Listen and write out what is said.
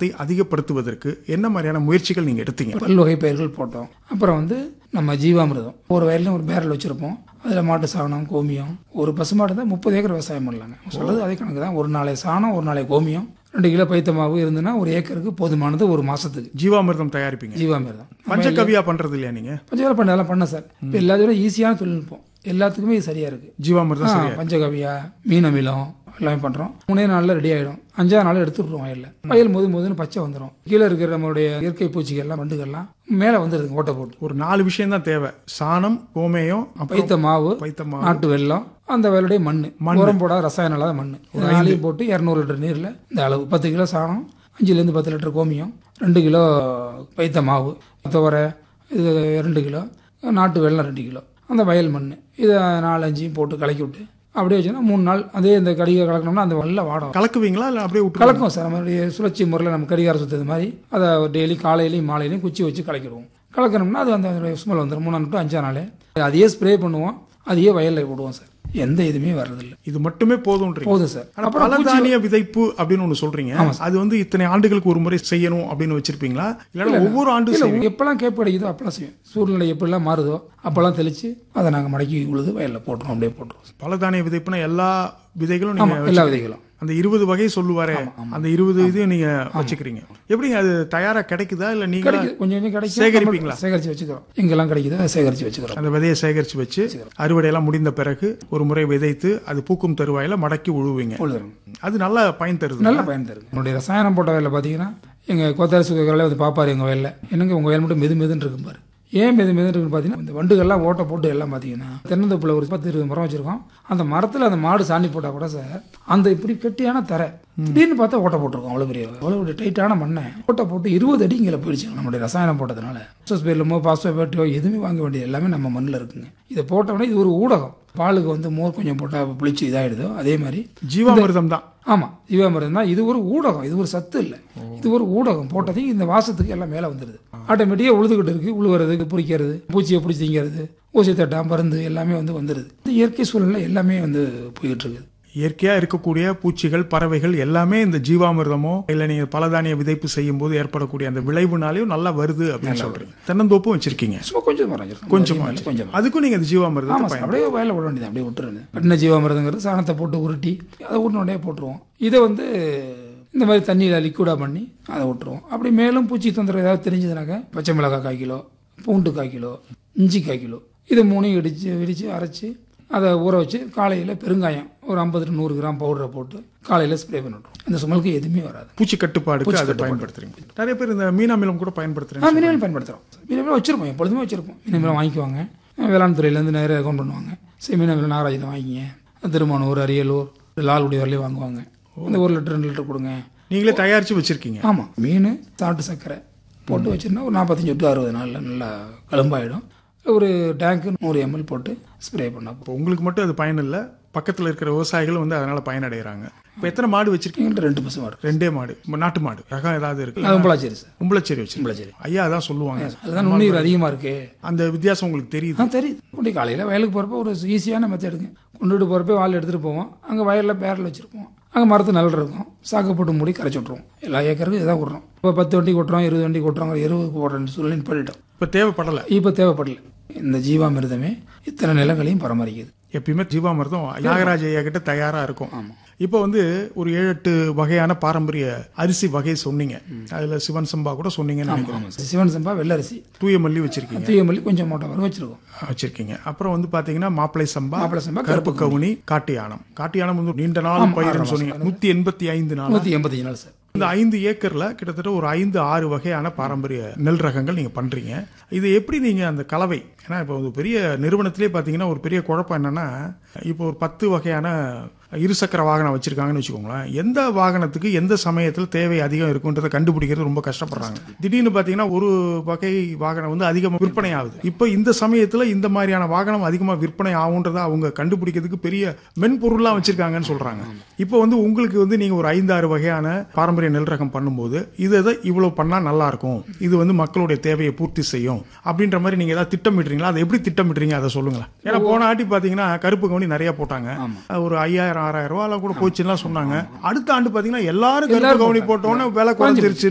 வருமானத்தை அதிகப்படுத்துவதற்கு என்ன மாதிரியான முயற்சிகள் நீங்க எடுத்தீங்க பல்வகை பயிர்கள் போட்டோம் அப்புறம் வந்து நம்ம ஜீவாமிர்தம் ஒரு வயல்லையும் ஒரு பேரல் வச்சுருப்போம் அதில் மாட்டு சாணம் கோமியம் ஒரு பசுமாடு தான் முப்பது ஏக்கர் விவசாயம் பண்ணலாங்க சொல்றது அதே கணக்கு தான் ஒரு நாளை சாணம் ஒரு நாளை கோமியம் ரெண்டு கிலோ பைத்த மாவு இருந்துன்னா ஒரு ஏக்கருக்கு போதுமானது ஒரு மாசத்துக்கு ஜீவாமிர்தம் தயாரிப்பீங்க ஜீவாமிர்தம் பஞ்சகவியா பண்றது இல்லையா நீங்க பஞ்சகால பண்ண அதெல்லாம் பண்ண சார் இப்போ எல்லாத்தையும் ஈஸியான தொழில்நுட்பம் எல்லாத்துக்குமே இது சரியா இருக்கு ஜீவாமிர்தம் ஆ, சரியா பஞ்சகவியா மீன் அமிலம் எல்லாமே பண்றோம் மூணே நாள்ல ரெடி ஆயிடும் அஞ்சாவது நாள் எடுத்துடுறோம் வயல்ல வயல் முது முதுன்னு பச்சை வந்துடும் கீழே இருக்கிற நம்மளுடைய இயற்கை பூச்சிகள் எல்லாம் வண்டுகள்லாம் மேலே வந்துடுது ஓட்டை போட்டு ஒரு நாலு விஷயம் தான் தேவை சாணம் கோமேயம் அப்புறம் பைத்த மாவு பைத்தமா நாட்டு வெல்லம் அந்த வயலுடைய மண் உரம் போடாத ரசாயனம் இல்லாத மண் இது நாளையும் போட்டு இரநூறு லிட்டர் நீர்ல இந்த அளவு பத்து கிலோ சாணம் அஞ்சுலேருந்து பத்து லிட்டர் கோமியம் ரெண்டு கிலோ பைத்த மாவு துவரை இது ரெண்டு கிலோ நாட்டு வெல்லம் ரெண்டு கிலோ அந்த வயல் மண் இதை நாலு அஞ்சையும் போட்டு கலக்கி விட்டு அப்படியே வச்சோன்னா மூணு நாள் அதே இந்த கடிகை கலக்கணும்னா அந்த வெள்ளை வாடம் கலக்குவீங்களா இல்ல அப்படியே விட்டு கலக்கும் சார் நம்மளுடைய சுழற்சி முறையில் நம்ம கடிகாரம் சுற்றுறது மாதிரி அதை டெய்லி காலையிலையும் மாலையிலையும் குச்சி வச்சு கலக்கிடுவோம் கலக்கணும்னா அது அந்த ஸ்மெல் வந்துடும் மூணாம் டு அஞ்சாம் நாள் அதையே ஸ்ப்ரே பண்ணுவோம் அதையே வயலில் விடுவோம் சார் எந்த இதுவுமே வர்றதில்லை இது மட்டுமே போதும்ன்றீங்க போதும் சார் ஆனா பலதானிய விதைப்பு அப்படின்னு ஒண்ணு சொல்றீங்க அது வந்து இத்தனை ஆண்டுகளுக்கு ஒரு முறை செய்யணும் அப்படின்னு வச்சிருப்பீங்களா இல்லைன்னா ஒவ்வொரு ஆண்டும் இல்லை செய்வீங்க எப்பெல்லாம் கேப் கிடைக்குதோ அப்பெல்லாம் செய்வோம் சூழ்நிலை எப்படிலாம் மாறுதோ அப்பெல்லாம் தெளித்து அதை நாங்கள் மடக்கி உழுது வயலில் போட்டுருவோம் அப்படியே போட்டுருவோம் பலதானிய விதைப்புனா எல்லா விதைகளும் நீங்க ஆமாம் எல்லா விதைகளும் அந்த இருபது வகை சொல்லுவாரே அந்த இருபது இதையும் நீங்க வச்சுக்கிறீங்க எப்படிங்க அது தயாரா கிடைக்குதா இல்ல நீங்க கிடைக்குது கொஞ்சம் கொஞ்சம் கிடைக்கும் சேகரிப்பீங்களா? நம்ம சேகரித்து வச்சுக்கிறோம் எங்கெல்லாம் கிடைக்குதோ அதை சேகரித்து வச்சுக்கிறோம் அந்த விதையை சேகரிச்சு வச்சு அறுவடை எல்லாம் முடிந்த பிறகு ஒரு முறை விதைத்து அது பூக்கும் தருவாயில மடக்கி உழுவீங்க உழுதுறோம் அது நல்ல பயன் தருது நல்ல பயன் தருது என்னுடைய ரசாயனம் போட்ட வயலில் பார்த்தீங்கன்னா எங்கள் கோத்தாரி சுகர்களை வந்து பார்ப்பாரு எங்கள் வயலில் என்னங்க உங்கள் வயல் மட்டும் மெது மெதுன்னு இருக்கும் பாரு ஏன் மெது மெதுன்னு இருக்குன்னு பார்த்தீங்கன்னா இந்த வண்டுகள்லாம் ஓட்டை போட்டு எல்லாம் பார்த்தீங்கன்னா தென்னந்தோப்பில் ஒரு பத்து இருபது மரம் வச்சிருக்கோம் அந்த மரத்தில் அந்த மாடு சாணி போட்டால் கூட சார் அந்த இப்படி கெட்டியான தரை திடீர்னு பார்த்தா ஓட்டை போட்டிருக்கோம் அவ்வளோ பெரிய அவ்வளோ டைட்டான மண்ணை ஓட்டை போட்டு இருபது அடி இங்கே போயிடுச்சு நம்மளுடைய ரசாயனம் போட்டதுனால பேர்லமோ பாஸ்பேட்டோ எதுவுமே வாங்க வேண்டியது எல்லாமே நம்ம மண்ணில் இருக்குங்க இதை போட்டோம்னா இது ஒரு ஊடகம் பாலுக்கு வந்து மோர் கொஞ்சம் போட்டால் புளிச்சு இதாகிடுதோ அதே மாதிரி ஜீவாமிர்தம் தான் ஆமா ஜீவாமிர்தம் தான் இது ஒரு ஊடகம் இது ஒரு சத்து இல்லை இது ஒரு ஊடகம் போட்டதையும் இந்த வாசத்துக்கு எல்லாம் மேலே வந்துடுது ஆட்டோமேட்டிக்காக உழுதுகிட்டு இருக்கு உழுவுறது பிடிக்கிறது பூச்சியை பிடிச்சி திங்கிறது ஊசி தட்டா மருந்து எல்லாமே வந்து வந்துடுது இந்த இயற்கை சூழல்ல எல்லாமே வந்து போய்கிட்டு இருக்குது இயற்கையா இருக்கக்கூடிய பூச்சிகள் பறவைகள் எல்லாமே இந்த ஜீவாமிர்தமோ இல்ல நீங்க பலதானிய விதைப்பு செய்யும் போது ஏற்படக்கூடிய அந்த விளைவுனாலையும் நல்லா வருது அப்படின்னு சொல்றீங்க தென்னந்தோப்பும் வச்சிருக்கீங்க சும்மா கொஞ்சம் வரைஞ்சிருக்கோம் கொஞ்சமா கொஞ்சம் அதுக்கும் நீங்க இந்த ஜீவாமிர்தத்தை ஆமாம் சார் அப்படியே வயலில் விட வேண்டியது அப்படியே விட்டுருங்க கட்டின ஜீவாமிரதங்கிறது சாணத்தை போட்டு உருட்டி அதை உடனே போட்டுருவோம் இதை வந்து இந்த மாதிரி தண்ணியில் லிக்விடாக பண்ணி அதை விட்டுருவோம் அப்படி மேலும் பூச்சி தொந்தரவு ஏதாவது தெரிஞ்சதுனாக்கா பச்சை மிளகாய் கால் கிலோ பூண்டு கால் கிலோ இஞ்சி கால் கிலோ இதை மூணையும் இடித்து விரித்து அரைச்சி அதை ஊற வச்சு காலையில் பெருங்காயம் ஒரு ஐம்பது to நூறு கிராம் பவுடரை போட்டு காலையில் ஸ்ப்ரே பண்ணி விட்ருவோம் அந்த சுமலுக்கு எதுவுமே வராது பூச்சி கட்டுப்பாடுக்கு அதை பயன்படுத்துறீங்க நிறைய பேர் இந்த மீனாமிலம் கூட பயன்படுத்துறீங்க ஆ மினிமம் பயன்படுத்துகிறோம் மினிமம் வச்சிருப்போம் எப்பொழுதுமே வச்சிருப்போம் மினிமம் வாங்கிக்குவாங்க வேளாண் துறையிலேருந்து நேராக அக்கௌண்ட் பண்ணுவாங்க சரி மினிமம் நாகராஜில் வாங்கிங்க திருமானூர் அரியலூர் லால்குடி வரலையும் வாங்குவாங்க அந்த ஒரு லிட்டர் ரெண்டு லிட்டர் கொடுங்க நீங்களே தயாரிச்சு வச்சிருக்கீங்க ஆமாம் மீன் சாப்பிட்டு சர்க்கரை போட்டு வச்சிருந்தா ஒரு நாற்பத்தஞ்சு டு அறுபது நாளில் நல்லா கழும்பாயிடும் ஒரு டேங்க்கு நூறு எம்எல் போட்டு ஸ்ப்ரே பண்ணா இப்போ உங்களுக்கு மட்டும் அது பயன் இல்லை பக்கத்துல இருக்கிற விவசாயிகள் வந்து அதனால பயனடைகிறாங்க இப்போ எத்தனை மாடு வச்சிருக்கீங்க எங்கள்கிட்ட ரெண்டு பசு மாடு ரெண்டே மாடு நம்ம நாட்டு மாடு ரகம் ஏதாவது இருக்கு அது கும்பலாச்சேரி சார் கும்பலச்சேரி வச்சிருக்கீங்க கும்பலாச்சேரி ஐயா அதான் சொல்லுவாங்க அதுதான் நுண்ணுயிர் அதிகமாக இருக்கு அந்த வித்தியாசம் உங்களுக்கு தெரியுது ஆ தெரியுது கொண்டு காலையில் வயலுக்கு போகிறப்ப ஒரு ஈஸியான மெத்தடுங்க கொண்டுட்டு போகிறப்ப வால் எடுத்துகிட்டு போவோம் அங்கே வயலில் பேரில் வச்சுருப்போம் அங்கே மரத்து நல்ல இருக்கும் சாக்கு போட்டு மூடி கரைச்சி விட்ருவோம் எல்லா ஏக்கருக்கும் இதான் விட்றோம் இப்போ பத்து வண்டி கொட்டுறோம் இருபது வண்டி கொட்டுறோம் இருபது போடுறேன் சூழ்நிலை பண்ணிட்டோம் இப்போ தேவைப்படலை இப்போ தேவைப்படல இந்த ஜீவாமிர்தமே இத்தனை நிலங்களையும் பராமரிக்குது எப்பயுமே ஜீவாமிர்தம் நாகராஜ ஐயா கிட்ட தயாரா இருக்கும் இப்போ வந்து ஒரு ஏழு எட்டு வகையான பாரம்பரிய அரிசி வகை சொன்னீங்க அதுல சிவன் சம்பா கூட சொன்னீங்கன்னு நினைக்கிறேன் ஆமாம் சிவன் சம்பா வெள்ளரிசி தூய மல்லி வச்சிருக்கீங்க தூயமல்லி கொஞ்சம் மோட்டை வர வச்சிருக்கோம் வச்சிருக்கீங்க அப்புறம் வந்து பாத்தீங்கன்னா மாப்பிளை சம்பா மாப்பிளை சம்பா, கருப்பு கவுனி காட்டு யானம் காட்டு யானம் வந்து நீண்ட நாள் பயிர்னு சொன்னீங்க நூத்தி எண்பத்தி ஐந்து நாள் நூற்றி எண்பத்தஞ்சு நாள் சார் இந்த ஐந்து ஏக்கர்ல கிட்டத்தட்ட ஒரு ஐந்து ஆறு வகையான பாரம்பரிய நெல் ரகங்கள் நீங்க பண்றீங்க இது எப்படி நீங்க அந்த கலவை ஏன்னா இப்போ ஒரு பெரிய நிறுவனத்திலே பாத்தீங்கன்னா ஒரு பெரிய குழப்பம் என்னன்னா இப்போ ஒரு பத்து வகையான இருசக்கர வாகனம் வச்சிருக்காங்கன்னு வச்சுக்கோங்களேன் எந்த வாகனத்துக்கு எந்த சமயத்தில் தேவை அதிகம் இருக்குன்றதை கண்டுபிடிக்கிறது ரொம்ப கஷ்டப்படுறாங்க திடீர்னு பாத்தீங்கன்னா ஒரு வகை வாகனம் வந்து அதிகமாக விற்பனை ஆகுது இப்போ இந்த சமயத்தில் இந்த மாதிரியான வாகனம் அதிகமாக விற்பனை ஆகுன்றதை அவங்க கண்டுபிடிக்கிறதுக்கு பெரிய மென்பொருள்லாம் வச்சிருக்காங்கன்னு சொல்றாங்க இப்போ வந்து உங்களுக்கு வந்து நீங்க ஒரு ஐந்தாறு வகையான பாரம்பரிய நெல் ரகம் பண்ணும்போது இது இதை இவ்வளவு பண்ணா நல்லா இருக்கும் இது வந்து மக்களுடைய தேவையை பூர்த்தி செய்யும் அப்படின்ற மாதிரி நீங்க ஏதாவது திட்டமிடுறீங்களா அதை எப்படி திட்டமிடுறீங்க அதை சொல்லுங்களேன் ஏன்னா போன ஆட்டி பாத்தீங்கன்னா கருப்பு கவுனி நிறைய போட்டாங்க ஒரு ஐயாயிரம் ஆறாயிரம் ரூபாய் கூட போச்சுன்னா சொன்னாங்க அடுத்த ஆண்டு பாத்தீங்கன்னா எல்லாரும் கருப்பு கவுனி போட்டோன்னே விலை குறைஞ்சிருச்சு